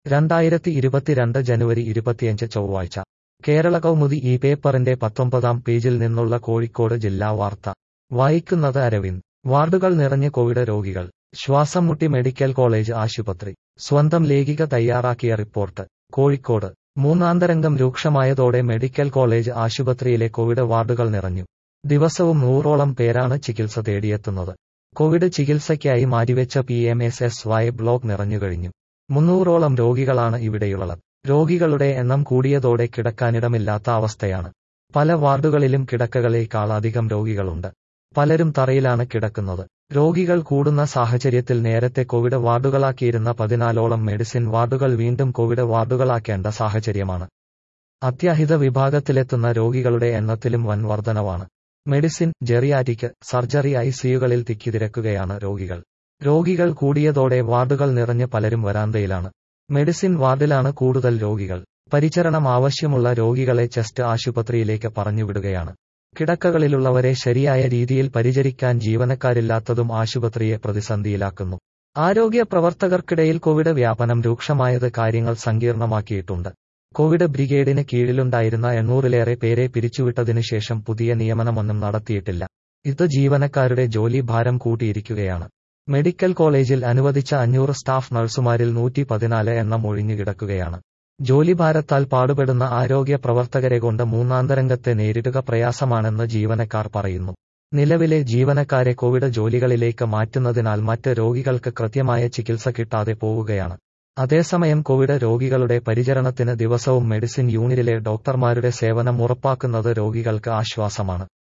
രണ്ടായിരത്തി ഇരുപത്തിരണ്ട് ജനുവരി ഇരുപത്തിയഞ്ച് ചൊവ്വാഴ്ച കേരള കൗമുദി ഈ പേപ്പറിന്റെ പത്തൊമ്പതാം പേജിൽ നിന്നുള്ള കോഴിക്കോട് ജില്ലാ വാർത്ത വായിക്കുന്നത് അരവിന്ദ് വാർഡുകൾ നിറഞ്ഞ് കോവിഡ് രോഗികൾ ശ്വാസം മുട്ടി മെഡിക്കൽ കോളേജ് ആശുപത്രി സ്വന്തം ലേഖിക തയ്യാറാക്കിയ റിപ്പോർട്ട് കോഴിക്കോട് മൂന്നാന്തരംഗം രൂക്ഷമായതോടെ മെഡിക്കൽ കോളേജ് ആശുപത്രിയിലെ കോവിഡ് വാർഡുകൾ നിറഞ്ഞു ദിവസവും നൂറോളം പേരാണ് ചികിത്സ തേടിയെത്തുന്നത് കോവിഡ് ചികിത്സയ്ക്കായി മാറ്റിവെച്ച P M S S Y block നിറഞ്ഞുകഴിഞ്ഞു മുന്നൂറോളം രോഗികളാണ് ഇവിടെയുള്ളത് രോഗികളുടെ എണ്ണം കൂടിയതോടെ കിടക്കാനിടമില്ലാത്ത അവസ്ഥയാണ് പല വാർഡുകളിലും കിടക്കകളേക്കാൾ അധികം രോഗികളുണ്ട് പലരും തറയിലാണ് കിടക്കുന്നത് രോഗികൾ കൂടുന്ന സാഹചര്യത്തിൽ നേരത്തെ കോവിഡ് വാർഡുകളാക്കിയിരുന്ന പതിനാലോളം മെഡിസിൻ വാർഡുകൾ വീണ്ടും കോവിഡ് വാർഡുകളാക്കേണ്ട സാഹചര്യമാണ് അത്യാഹിത വിഭാഗത്തിലെത്തുന്ന രോഗികളുടെ എണ്ണത്തിലും വൻ വർധനവാണ് മെഡിസിൻ ജെറിയാറ്റിക് സർജറി ഐസിയുകളിൽ തിക്കിതിരക്കുകയാണ് രോഗികൾ രോഗികൾ കൂടിയതോടെ വാർഡുകൾ നിറഞ്ഞ് പലരും വരാന്തയിലാണ് മെഡിസിൻ വാർഡിലാണ് കൂടുതൽ രോഗികൾ പരിചരണം ആവശ്യമുള്ള രോഗികളെ ചെസ്റ്റ് ആശുപത്രിയിലേക്ക് പറഞ്ഞുവിടുകയാണ് കിടക്കകളിലുള്ളവരെ ശരിയായ രീതിയിൽ പരിചരിക്കാൻ ജീവനക്കാരില്ലാത്തതും ആശുപത്രിയെ പ്രതിസന്ധിയിലാക്കുന്നു ആരോഗ്യ പ്രവർത്തകർക്കിടയിൽ കോവിഡ് വ്യാപനം രൂക്ഷമായത് കാര്യങ്ങൾ സങ്കീർണമാക്കിയിട്ടുണ്ട് കോവിഡ് ബ്രിഗേഡിന് കീഴിലുണ്ടായിരുന്ന എണ്ണൂറിലേറെ പേരെ പിരിച്ചുവിട്ടതിനു ശേഷം പുതിയ നിയമനമൊന്നും നടത്തിയിട്ടില്ല ഇത് ജീവനക്കാരുടെ ജോലി ഭാരം കൂട്ടിയിരിക്കുകയാണ് മെഡിക്കൽ കോളേജിൽ അനുവദിച്ച അഞ്ഞൂറ് സ്റ്റാഫ് നഴ്സുമാരിൽ നൂറ്റി പതിനാല് എണ്ണം ഒഴിഞ്ഞുകിടക്കുകയാണ് ജോലിഭാരത്താൽ പാടുപെടുന്ന ആരോഗ്യ പ്രവർത്തകരെ കൊണ്ട് മൂന്നാന്തരംഗത്തെ നേരിടുക പ്രയാസമാണെന്ന് ജീവനക്കാർ പറയുന്നു നിലവിലെ ജീവനക്കാരെ കോവിഡ് ജോലികളിലേക്ക് മാറ്റുന്നതിനാൽ മറ്റ് രോഗികൾക്ക് കൃത്യമായ ചികിത്സ കിട്ടാതെ പോവുകയാണ് അതേസമയം കോവിഡ് രോഗികളുടെ പരിചരണത്തിന് ദിവസവും മെഡിസിൻ യൂണിറ്റിലെ ഡോക്ടർമാരുടെ സേവനം ഉറപ്പാക്കുന്നത് രോഗികൾക്ക് ആശ്വാസമാണ്